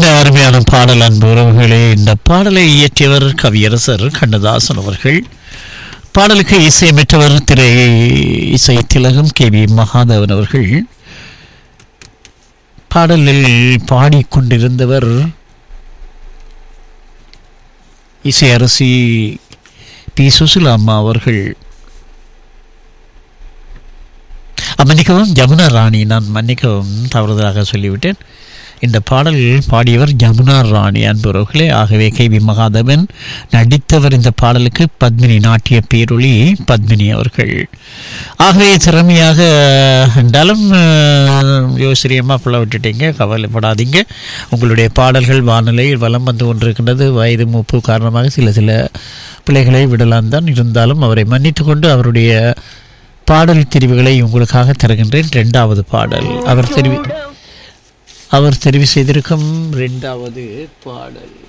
என்ன அருமையான பாடல் அன்பு உறவுகளே இந்த பாடலை இயற்றியவர் கவியரசர் கண்ணதாசன் அவர்கள் பாடலுக்கு இசையமைத்தவர் திரை இசை திலகம் கே வி மகாதேவன் அவர்கள் பாடலில் பாடிக்கொண்டிருந்தவர் இசையரசி பி சுசிலா அம்மா அவர்கள் மன்னிக்கவும் ஜமுனா ராணி நான் மன்னிக்கவும் தவறுதலாக சொல்லிவிட்டேன் இந்த பாடல் பாடியவர் ஜமுனா ராணி அன்புறவுகளே ஆகவே கே வி மகாதேவன் நடித்தவர் இந்த பாடலுக்கு பத்மினி நாட்டிய பேரொளி பத்மினி அவர்கள் ஆகவே திறமையாக என்றாலும் யோசிரியமாக புள்ள விட்டுட்டீங்க கவலைப்படாதீங்க உங்களுடைய பாடல்கள் வானிலையில் வலம் வந்து கொண்டிருக்கின்றது வயது மூப்பு காரணமாக சில சில பிள்ளைகளை விடலாம் தான் இருந்தாலும் அவரை மன்னித்து கொண்டு அவருடைய பாடல் தெரிவுகளை உங்களுக்காக தருகின்றேன் ரெண்டாவது பாடல் அவர் தெரிவி அவர் தெரிவு செய்திருக்கும் ரெண்டாவது பாடல்